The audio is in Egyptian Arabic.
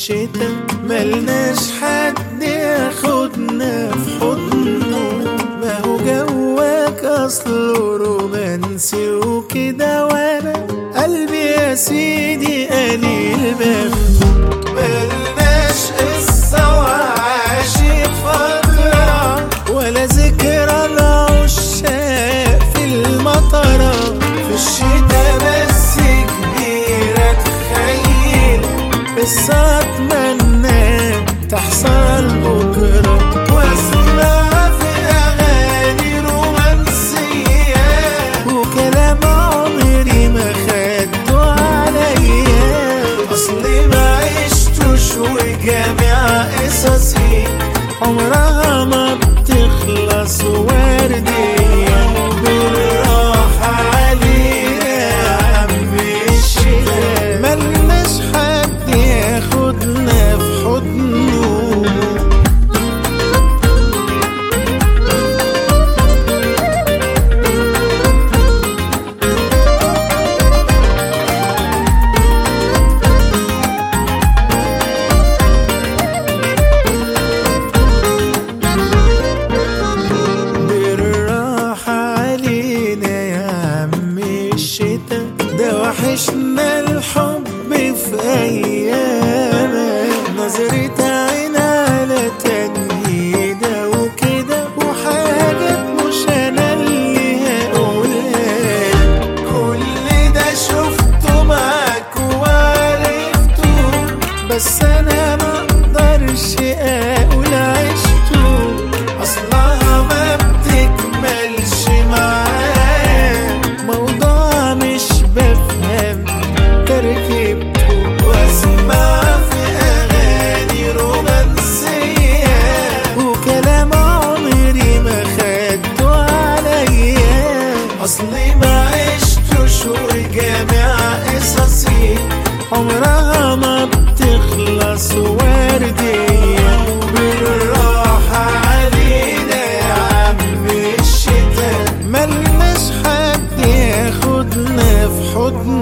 الشتا ملناش حد ياخدنا في حضنه ما هو جواك اصله رومانسي وكده وانا قلبي يا سيدي قليل بخت ملناش قصة وعاشق فترة ولا ذكرى العشاق في المطرة في الشتا بس كبيرة تخيل بس أتمنى تحصل بكرة واسمع في أغاني رومانسية وكلام عمري ما خدته عليا أصلي ما عشتوش وجامع قصصي عمرها ما بتخلص وردية بالراحة علينا يا عم الشتا ملناش حد ياخدنا في حضنه بالراحة علينا يا عم الشتا ده وحشنا الحب في أيامك نظرة عين على تنهيدة وكده وحاجات مش أنا اللي هقولها كل ده شفته معاك وعرفته بس أنا ما أقدرش أقول عشته أصلها ما بتكملش معاه موضوع مش بفهم تركيبته واسمع في أغاني رومانسية وكلام عمري ما خدته عليا أصلي ما عشتوش وجامع قصصي عمرها ما بتخلص وردية بالراحة علينا يا عم الشتا ملناش حد ياخدنا في حضنه